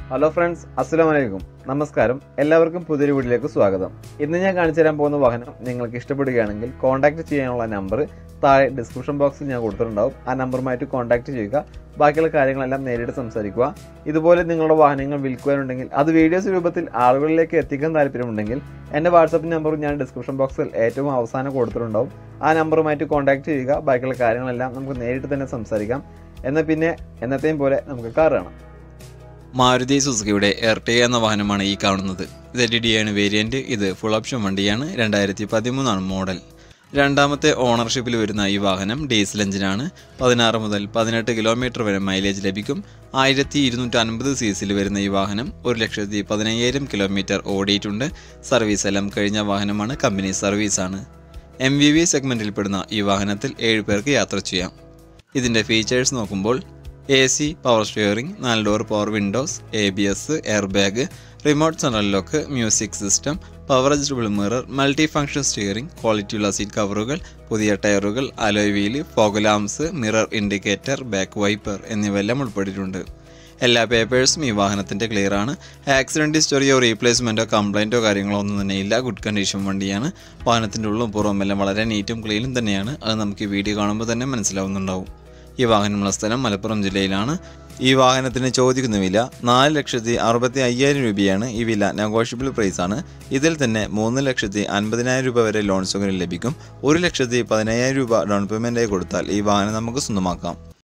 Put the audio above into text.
hello friends അസ്സലാമു അലൈക്കും നമസ്കാരം എല്ലാവർക്കും പുതിയൊരു വീഡിയോയിലേക്ക് സ്വാഗതം ഇന്ന് ഞാൻ കാണിച്ചു തരാൻ പോകുന്ന വാഹനം നിങ്ങൾക്ക് ഇഷ്ടപ്പെടുകയാണെങ്കിൽ കോൺടാക്ട് ചെയ്യാനുള്ള നമ്പർ താഴെ ഡിസ്ക്രിപ്ഷൻ ബോക്സിൽ ഞാൻ കൊടുത്തിട്ടുണ്ടാവും ആ നമ്പറുമായിട്ട് കോൺടാക്ട് ചെയ്യുക ബാക്കിയുള്ള കാര്യങ്ങളെല്ലാം നേരിട്ട് സംസാരിക്കുക ഇതുപോലെ നിങ്ങളുടെ വാഹനങ്ങൾ വിൽക്കുവാനുണ്ടെങ്കിൽ അത് വീഡിയോസ് രൂപത്തിൽ ആളുകളിലേക്ക് എത്തിക്കാൻ താല്പര്യമുണ്ടെങ്കിൽ എൻ്റെ വാട്സപ്പ് നമ്പർ ഞാൻ ഡിസ്ക്രിപ്ഷൻ ബോക്സിൽ ഏറ്റവും അവസാനം കൊടുത്തിട്ടുണ്ടാവും ആ നമ്പറുമായിട്ട് കോൺടാക്ട് ചെയ്യുക ബാക്കിയുള്ള കാര്യങ്ങളെല്ലാം നമുക്ക് നേരിട്ട് തന്നെ സംസാരിക്കാം എന്നാൽ പിന്നെ എന്നത്തെയും പോലെ നമുക്ക് കാർ കാണാം മാരുതി സുസുക്കിയുടെ എർട്ടിക എന്ന വാഹനമാണ് ഈ കാണുന്നത് ഇത് ഡി ഡി ആണ് വേരിയന്റ് ഇത് ഫുൾ ഓപ്ഷൻ വണ്ടിയാണ് രണ്ടായിരത്തി പതിമൂന്നാണ് മോഡൽ രണ്ടാമത്തെ ഓണർഷിപ്പിൽ വരുന്ന ഈ വാഹനം ഡീസൽ എഞ്ചിനാണ് പതിനാറ് മുതൽ പതിനെട്ട് കിലോമീറ്റർ വരെ മൈലേജ് ലഭിക്കും ആയിരത്തി ഇരുന്നൂറ്റി അൻപത് സി സിയിൽ വരുന്ന ഈ വാഹനം ഒരു ലക്ഷത്തി പതിനയ്യായിരം കിലോമീറ്റർ ഓടിയിട്ടുണ്ട് സർവീസ് എല്ലാം കഴിഞ്ഞ വാഹനമാണ് കമ്പനി സർവീസാണ് എം വി വി സെഗ്മെൻറ്റിൽപ്പെടുന്ന ഈ വാഹനത്തിൽ ഏഴ് പേർക്ക് യാത്ര ചെയ്യാം ഇതിൻ്റെ ഫീച്ചേഴ്സ് നോക്കുമ്പോൾ എ സി പവർ സ്റ്റിയറിംഗ് നാല് door power windows A B S air bag remote central lock music system power adjustable mirror multi function steering ക്വാളിറ്റിയുള്ള സീറ്റ് കവറുകൾ പുതിയ ടയറുകൾ alloy wheel fog lamps mirror indicator back wiper എന്നിവയെല്ലാം ഉൾപ്പെട്ടിട്ടുണ്ട് എല്ലാ പേപ്പേഴ്സും ഈ വാഹനത്തിൻ്റെ ക്ലിയർ ആണ് ആക്സിഡൻറ്റ് ഹിസ്റ്ററിയോ റീപ്ലേസ്മെൻറ്റോ കംപ്ലൈൻറ്റോ കാര്യങ്ങളോ ഒന്നും തന്നെ ഇല്ല ഗുഡ് കണ്ടീഷൻ വണ്ടിയാണ് വാഹനത്തിൻ്റെ ഉള്ളും പുറവും എല്ലാം വളരെ നീറ്റും ക്ലീനും തന്നെയാണ് അത് നമുക്ക് ഈ വീഡിയോ കാണുമ്പോൾ തന്നെ മനസ്സിലാവുന്നുണ്ടാവും ഈ വാഹനമുള്ള സ്ഥലം മലപ്പുറം ജില്ലയിലാണ് ഈ വാഹനത്തിന് ചോദിക്കുന്ന വില നാല് ലക്ഷത്തി അറുപത്തി അയ്യായിരം രൂപയാണ് ഈ വില നെഗോഷ്യബിൾ പ്രൈസ് ആണ് ഇതിൽ തന്നെ മൂന്ന് ലക്ഷത്തി അൻപതിനായിരം രൂപ വരെ ലോൺ സൗകര്യം ലഭിക്കും ഒരു ലക്ഷത്തി പതിനയ്യായിരം രൂപ ഡൗൺ പേയ്മെൻറ്റായി കൊടുത്താൽ ഈ വാഹനം നമുക്ക് സ്വന്തമാക്കാം